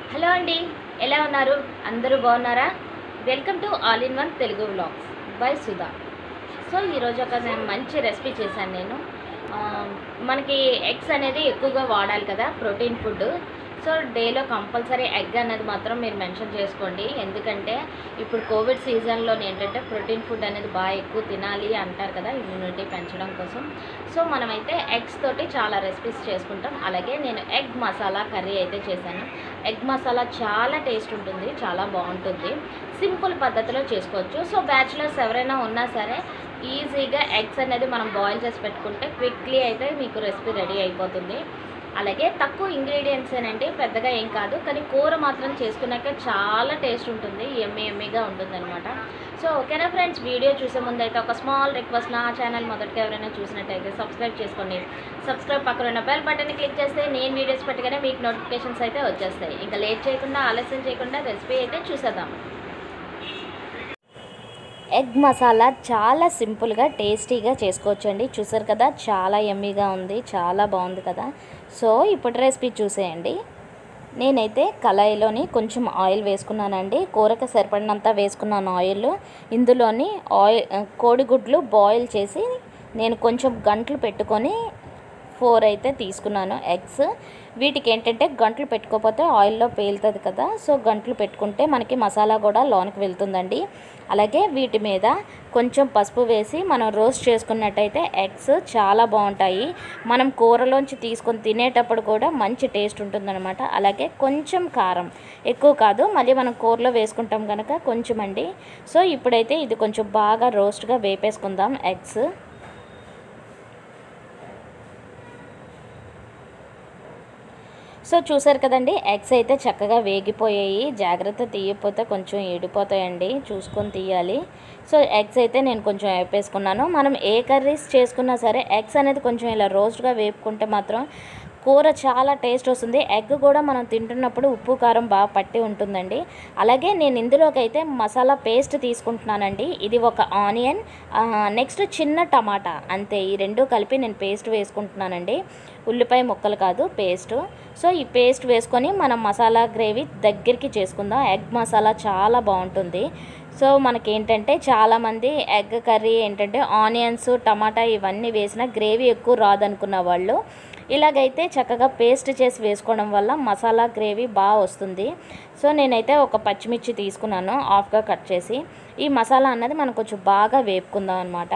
hello అండి ఎలా ఉన్నారు అందరూ బాగున్నారా welcome to all in one Telugu vlogs by Sudha so ఈరోజు ఒక నేను మంచి రెసిపీ చేశాను నేను ఆ, మనకి ఎగ్స్ అనేది ఎక్కువగా వాడాలి కదా ప్రోటీన్ ఫుడ్ సో డేలో కంపల్సరీ ఎగ్ అనేది మాత్రం మీరు మెన్షన్ చేసుకోండి ఎందుకంటే ఇప్పుడు కోవిడ్ సీజన్లో ఏంటంటే ప్రోటీన్ ఫుడ్ అనేది బాగా ఎక్కువ తినాలి అంటారు కదా ఇమ్యూనిటీ పెంచడం కోసం సో మనమైతే ఎగ్స్ తోటి చాలా రెసిపీస్ చేసుకుంటాం అలాగే నేను ఎగ్ మసాలా కర్రీ అయితే చేశాను ఎగ్ మసాలా చాలా టేస్ట్ ఉంటుంది చాలా బాగుంటుంది సింపుల్ పద్ధతిలో చేసుకోవచ్చు సో బ్యాచులర్స్ ఎవరైనా ఉన్నా సరే ఈజీగా ఎగ్స్ అనేది మనం బాయిల్ చేసి పెట్టుకుంటే క్విక్లీ అయితే మీకు రెసిపీ రెడీ అయిపోతుంది అలాగే తక్కువ ఇంగ్రీడియంట్స్ ఏనండి పెద్దగా ఏం కాదు కానీ కూర మాత్రం చేసుకున్నాక చాలా టేస్ట్ ఉంటుంది ఎమ్మి ఎమ్మిగా ఉంటుంది అనమాట సో ఓకేనా ఫ్రెండ్స్ వీడియో చూసే ముందు అయితే ఒక స్మాల్ రిక్వెస్ట్ నా ఛానల్ మొదటిగా ఎవరైనా చూసినట్టయితే సబ్స్క్రైబ్ చేసుకోండి సబ్స్క్రైబ్ పక్కన ఉన్న బెల్ బటన్ క్లిక్ చేస్తే నేను వీడియోస్ పెట్టగానే మీకు నోటిఫికేషన్స్ అయితే వచ్చేస్తాయి ఇంకా లేట్ చేయకుండా ఆలస్యం చేయకుండా రెసిపీ అయితే చూసేద్దాం ఎగ్ మసాలా చాలా సింపుల్గా టేస్టీగా చేసుకోవచ్చండి చూసారు కదా చాలా ఎమ్మీగా ఉంది చాలా బాగుంది కదా సో ఇప్పుడు రెసిపీ చూసేయండి నేనైతే కళాయిలోని కొంచెం ఆయిల్ వేసుకున్నానండి కూరకు సరిపడినంత వేసుకున్నాను ఆయిల్ ఇందులోని ఆయిల్ కోడిగుడ్లు బాయిల్ చేసి నేను కొంచెం గంటలు పెట్టుకొని ఫోర్ అయితే తీసుకున్నాను ఎగ్స్ వీటికి ఏంటంటే గంటలు పెట్టుకోకపోతే ఆయిల్లో పేలుతుంది కదా సో గంటలు పెట్టుకుంటే మనకి మసాలా కూడా లోనికి వెళ్తుందండి అలాగే వీటి మీద కొంచెం పసుపు వేసి మనం రోస్ట్ చేసుకున్నట్టయితే ఎగ్స్ చాలా బాగుంటాయి మనం కూరలోంచి తీసుకొని తినేటప్పుడు కూడా మంచి టేస్ట్ ఉంటుందన్నమాట అలాగే కొంచెం కారం ఎక్కువ కాదు మళ్ళీ మనం కూరలో వేసుకుంటాం కనుక కొంచెం అండి సో ఇప్పుడైతే ఇది కొంచెం బాగా రోస్ట్గా వేపేసుకుందాం ఎగ్స్ సో చూసారు కదండి ఎగ్స్ అయితే చక్కగా వేగిపోయాయి జాగ్రత్త తీయకపోతే కొంచెం ఏడిపోతాయండి చూసుకొని తీయాలి సో ఎగ్స్ అయితే నేను కొంచెం వేపేసుకున్నాను మనం ఏ కర్రీస్ చేసుకున్నా సరే ఎగ్స్ అనేది కొంచెం ఇలా రోస్ట్గా వేపుకుంటే మాత్రం కూర చాలా టేస్ట్ వస్తుంది ఎగ్ కూడా మనం తింటున్నప్పుడు ఉప్పు కారం బాగా పట్టి ఉంటుందండి అలాగే నేను ఇందులోకి అయితే మసాలా పేస్ట్ తీసుకుంటున్నానండి ఇది ఒక ఆనియన్ నెక్స్ట్ చిన్న టమాటా అంతే ఈ రెండు కలిపి నేను పేస్ట్ వేసుకుంటున్నానండి ఉల్లిపాయ ముక్కలు కాదు పేస్ట్ సో ఈ పేస్ట్ వేసుకొని మనం మసాలా గ్రేవీ దగ్గరికి చేసుకుందాం ఎగ్ మసాలా చాలా బాగుంటుంది సో మనకి ఏంటంటే చాలామంది ఎగ్ కర్రీ ఏంటంటే ఆనియన్స్ టమాటా ఇవన్నీ వేసిన గ్రేవీ ఎక్కువ రాదనుకున్న వాళ్ళు ఇలాగైతే చక్కగా పేస్ట్ చేసి వేసుకోవడం వల్ల మసాలా గ్రేవీ బాగా వస్తుంది సో నేనైతే ఒక పచ్చిమిర్చి తీసుకున్నాను హాఫ్గా కట్ చేసి ఈ మసాలా అన్నది మనం కొంచెం బాగా వేపుకుందాం అనమాట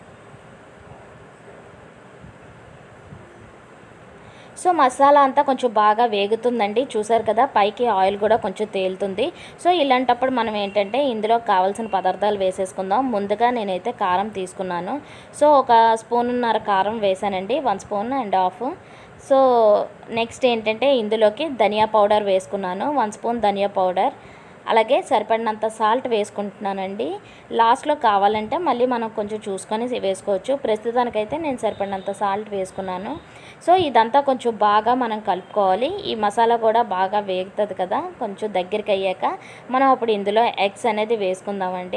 సో మసాలా అంతా కొంచెం బాగా వేగుతుందండి చూసారు కదా పైకి ఆయిల్ కూడా కొంచెం తేలుతుంది సో ఇలాంటప్పుడు మనం ఏంటంటే ఇందులో కావాల్సిన పదార్థాలు వేసేసుకుందాం ముందుగా నేనైతే కారం తీసుకున్నాను సో ఒక స్పూన్నర కారం వేసానండి one spoon and half so next ఏంటంటే ఇందులోకి ధనియా పౌడర్ వేసుకున్నాను వన్ స్పూన్ ధనియా పౌడర్ అలాగే సరిపడినంత సాల్ట్ వేసుకుంటున్నానండి లాస్ట్లో కావాలంటే మళ్ళీ మనం కొంచెం చూసుకొని వేసుకోవచ్చు ప్రస్తుతానికైతే నేను సరిపడినంత సాల్ట్ వేసుకున్నాను సో ఇదంతా కొంచెం బాగా మనం కలుపుకోవాలి ఈ మసాలా కూడా బాగా వేగుతుంది కదా కొంచెం దగ్గరికి అయ్యాక మనం అప్పుడు ఇందులో ఎగ్స్ అనేది వేసుకుందామండి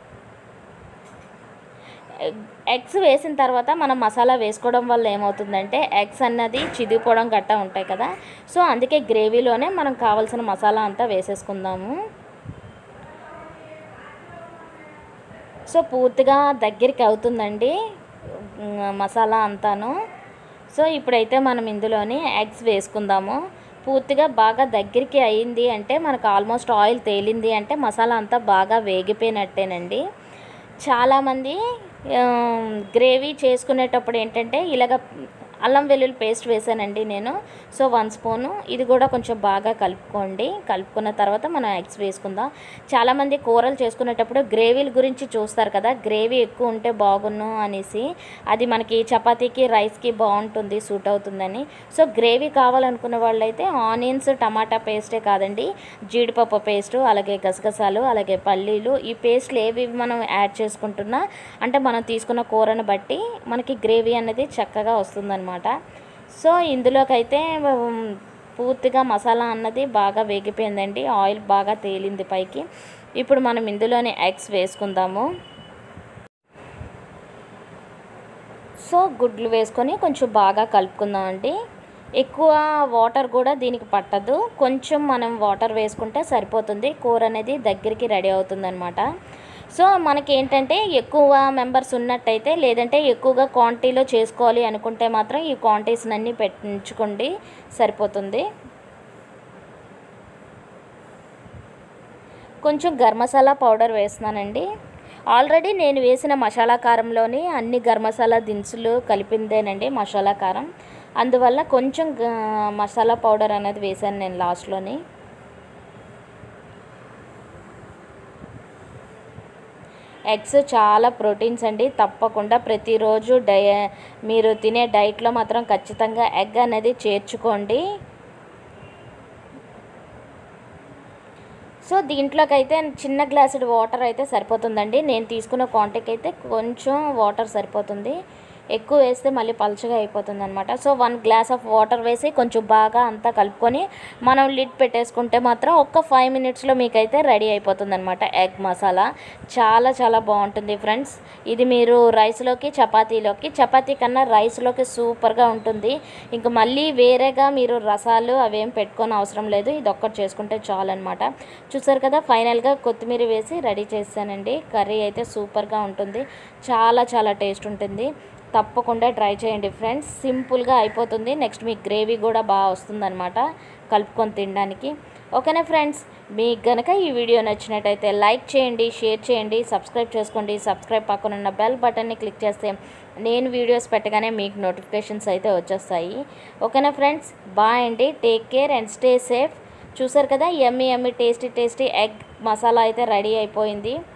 ఎగ్స్ వేసిన తర్వాత మనం మసాలా వేసుకోవడం వల్ల ఏమవుతుందంటే ఎగ్స్ అన్నది చిదిగిపోవడం గట్టా ఉంటాయి కదా సో అందుకే గ్రేవీలోనే మనం కావాల్సిన మసాలా అంతా వేసేసుకుందాము సో పూర్తిగా దగ్గరికి అవుతుందండి ఉమ్, మసాలా అంతాను సో ఇప్పుడైతే మనం ఇందులోని ఎగ్స్ వేసుకుందాము పూర్తిగా బాగా దగ్గరికి అయింది అంటే మనకు ఆల్మోస్ట్ ఆయిల్ తేలింది అంటే మసాలా అంతా బాగా వేగిపోయినట్టేనండి చాలామంది గ్రేవీ చేసుకునేటప్పుడు ఏంటంటే ఇలాగ అల్లం వెల్లుల్లి పేస్ట్ వేసానండి నేను సో వన్ స్పూను ఇది కూడా కొంచెం బాగా కలుపుకోండి కలుపుకున్న తర్వాత మనం ఎగ్స్ వేసుకుందాం చాలామంది కూరలు చేసుకునేటప్పుడు గ్రేవీల గురించి చూస్తారు కదా గ్రేవీ ఎక్కువ ఉంటే బాగున్ను అనేసి అది మనకి చపాతీకి రైస్కి బాగుంటుంది సూట్ అవుతుందని సో గ్రేవీ కావాలనుకున్న వాళ్ళైతే ఆనియన్స్ టమాటా పేస్టే కాదండి జీడిపప్పు పేస్టు అలాగే గసగసాలు అలాగే పల్లీలు ఈ పేస్ట్లు ఏవి మనం యాడ్ చేసుకుంటున్నా అంటే మనం తీసుకున్న కూరను బట్టి మనకి గ్రేవీ అనేది చక్కగా వస్తుందన్నమాట సో ఇందులోకైతే ఉమ్, పూర్తిగా మసాలా అన్నది బాగా వేగిపోయిందండి ఆయిల్ బాగా తేలింది పైకి ఇప్పుడు మనం ఇందులోనే ఎగ్స్ వేసుకుందాము సో గుడ్లు వేసుకొని కొంచెం బాగా కలుపుకుందామండి ఎక్కువ వాటర్ కూడా దీనికి పట్టదు కొంచెం మనం వాటర్ వేసుకుంటే సరిపోతుంది కూర అనేది దగ్గరికి రెడీ అవుతుందన్నమాట సో మనకి ఏంటంటే ఎక్కువ మెంబర్స్ ఉన్నట్టయితే లేదంటే ఎక్కువగా క్వాంటిటీలో చేసుకోవాలి అనుకుంటే మాత్రం ఈ క్వాంటిటీస్ అన్నీ పెట్టించుకోండి సరిపోతుంది కొంచెం గరం మసాలా పౌడర్ వేస్తున్నానండి ఆల్రెడీ నేను వేసిన మసాలా కారంలోని అన్ని గరం మసాలా దినుసులు కలిపిందేనండి మసాలా కారం అందువల్ల కొంచెం గ- మసాలా పౌడర్ అనేది వేశాను నేను లాస్ట్లోని ఎగ్స్ చాలా ప్రోటీన్స్ అండి తప్పకుండా ప్రతిరోజు డై మీరు తినే డైట్లో మాత్రం ఖచ్చితంగా ఎగ్ అనేది చేర్చుకోండి సో దీంట్లోకి అయితే చిన్న గ్లాసుడు వాటర్ అయితే సరిపోతుందండి నేను తీసుకున్న క్వాంటిటీకి అయితే కొంచెం వాటర్ సరిపోతుంది ఎక్కువ వేస్తే మళ్ళీ పలుచగా అయిపోతుంది అనమాట so one glass of water వేసి కొంచెం బాగా అంతా కలుపుకొని మనం లిడ్ పెట్టేసుకుంటే మాత్రం ఒక్క ఫైవ్ మినిట్స్లో మీకైతే రెడీ అయిపోతుంది అనమాట ఎగ్ మసాలా చాలా చాలా బాగుంటుంది ఫ్రెండ్స్ ఇది మీరు రైస్లోకి చపాతీలోకి చపాతీ కన్నా రైస్లోకి సూపర్గా ఉంటుంది ఇంక మళ్ళీ వేరేగా మీరు రసాలు అవేం పెట్టుకొని అవసరం లేదు ఇది ఒక్కటి చేసుకుంటే చాలు అనమాట చూసారు కదా ఫైనల్గా కొత్తిమీర వేసి రెడీ చేశానండి కర్రీ అయితే సూపర్గా ఉంటుంది చాలా చాలా టేస్ట్ ఉంటుంది తప్పకుండా ట్రై చేయండి ఫ్రెండ్స్ సింపుల్గా అయిపోతుంది నెక్స్ట్ మీకు గ్రేవీ కూడా బాగా వస్తుందన్నమాట కలుపుకొని తినడానికి ఓకేనా ఫ్రెండ్స్ మీకు గనక ఈ వీడియో నచ్చినట్టయితే లైక్ చేయండి షేర్ చేయండి సబ్స్క్రైబ్ చేసుకోండి సబ్స్క్రైబ్ పక్కన ఉన్న బెల్ బటన్ని క్లిక్ చేస్తే నేను వీడియోస్ పెట్టగానే మీకు నోటిఫికేషన్స్ అయితే వచ్చేస్తాయి ఓకేనా ఫ్రెండ్స్ బాయ్ అండి take care and stay safe చూసారు కదా yummy yummy tasty tasty egg masala అయితే రెడీ అయిపోయింది